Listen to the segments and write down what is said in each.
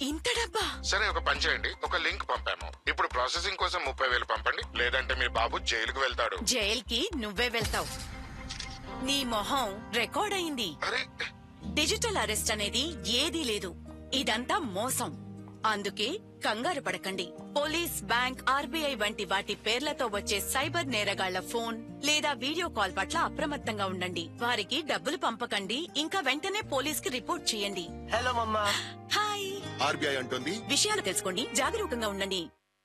ఇంత డబ్బా సరే ఒక పని చేయండి ఒక లింక్ పంపాము ఇప్పుడు ప్రాసెసింగ్ కోసం ముప్పై వేలు పంపండి లేదంటే మీ బాబు జైలుకు వెళ్తాడు జైల్కి నువ్వే వెళ్తావు నీ మొహం రికార్డ్ అయింది అరే డిజిటల్ అరెస్ట్ అనేది ఏదీ లేదు ఇదంతా మోసం అందుకే కంగారు పడకండి పోలీస్ బ్యాంక్ ఆర్బీఐ వంటి వాటి పేర్లతో వచ్చే సైబర్ నేరగాళ్ల ఫోన్ లేదా వీడియో కాల్ పట్ల అప్రమత్తంగా ఉండండి వారికి డబ్బులు పంపకండి ఇంకా వెంటనే పోలీస్ కి రిపోర్ట్ చేయండి హలో మమ్మా హాయ్ ఆర్బీఐ అంటుంది విషయాలు తెలుసుకోండి జాగరూకంగా ఉండండి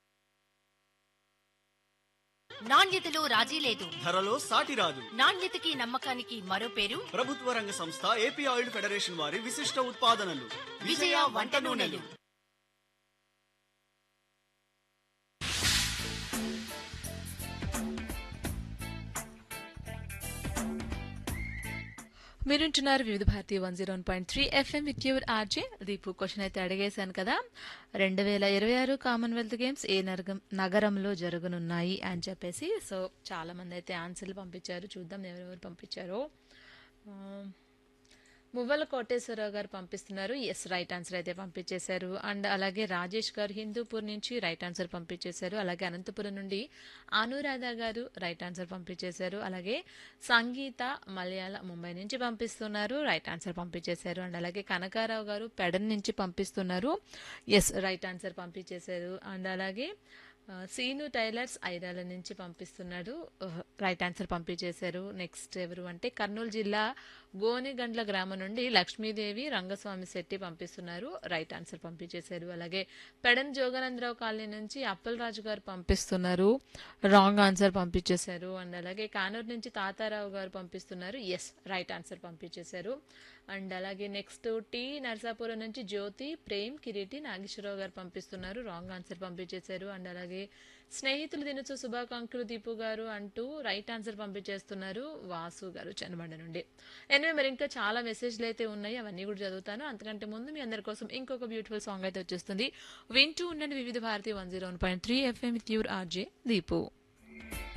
నాణ్యతలో రాజీ లేదు ధరలో సాటి రాదు నాణ్యతకి నమ్మకానికి మరో పేరు ప్రభుత్వ రంగ సంస్థ ఏపీ ఆయిల్ ఫెడరేషన్ వారి విశిష్ట ఉత్పాదనలు విజయ వంట నూనెలు మీరుంటున్నారు Vividh Bharati one zero one point three FM with your RJ Deepu question అయితే అడిగేశాను కదా రెండు వేల ఇరవై ఆరు కామన్వెల్త్ గేమ్స్ ఏ నరగం నగరంలో జరగనున్నాయి అని చెప్పేసి సో చాలా మంది అయితే ఆన్సర్లు పంపించారు చూద్దాం ఎవరెవరు పంపించారో ఆ, మువ్వల కోటేశ్వరరావు గారు పంపిస్తున్నారు ఎస్ రైట్ ఆన్సర్ అయితే పంపించేశారు అండ్ అలాగే రాజేష్ గారు హిందూపూర్ నుంచి రైట్ ఆన్సర్ పంపించేశారు అలాగే అనంతపురం నుండి అనురాధ గారు రైట్ ఆన్సర్ పంపించేశారు అలాగే సంగీత మలయాళ ముంబై నుంచి పంపిస్తున్నారు రైట్ ఆన్సర్ పంపించేశారు అండ్ అలాగే కనకారావు గారు పెడన్ నుంచి పంపిస్తున్నారు ఎస్ రైట్ ఆన్సర్ పంపించేశారు అండ్ అలాగే ఆ, సీను టైలర్స్ ఐరాల నుంచి పంపిస్తున్నాడు ఉహ్, రైట్ ఆన్సర్ పంపించేశారు నెక్స్ట్ ఎవరు అంటే కర్నూలు జిల్లా గోనెగండ్ల గ్రామం నుండి లక్ష్మీదేవి రంగస్వామి శెట్టి పంపిస్తున్నారు రైట్ ఆన్సర్ పంపించేశారు అలాగే పెడన్ జోగానందరావు కాలనీ నుంచి అప్పలరాజు గారు పంపిస్తున్నారు రాంగ్ ఆన్సర్ పంపించేశారు అండ్ అలాగే కానూరు నుంచి తాతారావు గారు పంపిస్తున్నారు ఎస్ రైట్ ఆన్సర్ పంపించేశారు అండ్ అలాగే నెక్స్ట్ టీ నర్సాపురం నుంచి జ్యోతి ప్రేమ్ కిరీటి నాగేశ్వరరావు గారు పంపిస్తున్నారు రాంగ్ ఆన్సర్ పంపించేశారు అండ్ అలాగే స్నేహితులు దినోత్సవ శుభాకాంక్షలు దీపు గారు అంటూ రైట్ ఆన్సర్ పంపించేస్తున్నారు వాసు గారు చనబండ నుండి ఎనివే మరి ఇంకా చాలా మెసేజ్లు అయితే ఉన్నాయి అవన్నీ కూడా చదువుతాను అంతకంటే ముందు మీ అందరి కోసం ఇంకొక బ్యూటిఫుల్ సాంగ్ అయితే వచ్చేస్తుంది వింటూ ఉండండి Vividh Bharati one zero one point three FM with your RJ Deepu